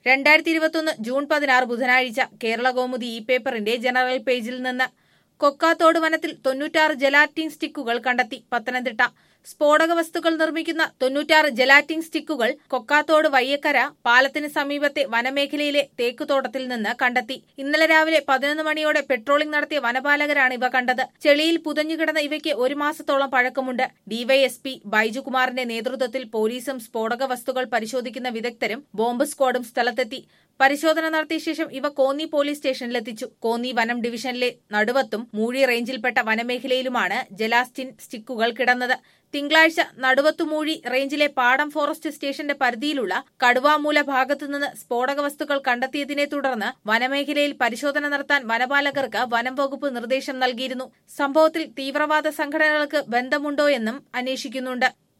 രണ്ടായിരത്തി ഇരുപത്തൊന്ന് ജൂൺ പതിനാറ് ബുധനാഴ്ച കേരള കൗമുദി ഇ പേപ്പറിന്റെ ജനറൽ പേജിൽ നിന്ന് കൊക്കാത്തോട് വനത്തിൽ തൊണ്ണൂറ്റാറ് ജലാറ്റിൻ സ്റ്റിക്കുകൾ കണ്ടെത്തി പത്തനംതിട്ട സ്ഫോടക വസ്തുക്കൾ നിർമ്മിക്കുന്ന തൊണ്ണൂറ്റാറ് ജലാറ്റിൻ സ്റ്റിക്കുകൾ കൊക്കാത്തോട് വയ്യക്കര പാലത്തിന് സമീപത്തെ വനമേഖലയിലെ തേക്കുതോട്ടത്തിൽ നിന്ന് കണ്ടെത്തി ഇന്നലെ രാവിലെ പതിനൊന്ന് മണിയോടെ പെട്രോളിംഗ് നടത്തിയ വനപാലകരാണ് ഇവ കണ്ടത് ചെളിയിൽ പുതഞ്ഞുകിടന്ന ഇവയ്ക്ക് ഒരു മാസത്തോളം പഴക്കമുണ്ട് ഡിവൈഎസ്പി ബൈജുകുമാറിന്റെ നേതൃത്വത്തിൽ പോലീസും സ്ഫോടക വസ്തുക്കൾ പരിശോധിക്കുന്ന വിദഗ്ധരും ബോംബ് സ്ക്വാഡും സ്ഥലത്തെത്തി പരിശോധന നടത്തിയ ശേഷം ഇവ കോന്നി പോലീസ് സ്റ്റേഷനിലെത്തിച്ചു കോന്നി വനം ഡിവിഷനിലെ നടുവത്തും മൂഴി റേഞ്ചിൽപ്പെട്ട വനമേഖലയിലുമാണ് ജലാസ്റ്റിൻ സ്റ്റിക്കുകൾ കിടന്നത് തിങ്കളാഴ്ച നടുവത്തുമൂഴി റേഞ്ചിലെ പാടം ഫോറസ്റ്റ് സ്റ്റേഷന്റെ പരിധിയിലുള്ള കടുവാമൂല ഭാഗത്തുനിന്ന് സ്ഫോടക വസ്തുക്കൾ കണ്ടെത്തിയതിനെ തുടർന്ന് വനമേഖലയിൽ പരിശോധന നടത്താൻ വനപാലകർക്ക് വനം വകുപ്പ് നിർദ്ദേശം നൽകിയിരുന്നു സംഭവത്തിൽ തീവ്രവാദ സംഘടനകൾക്ക് ബന്ധമുണ്ടോയെന്നും അന്വേഷിക്കുന്നുണ്ട്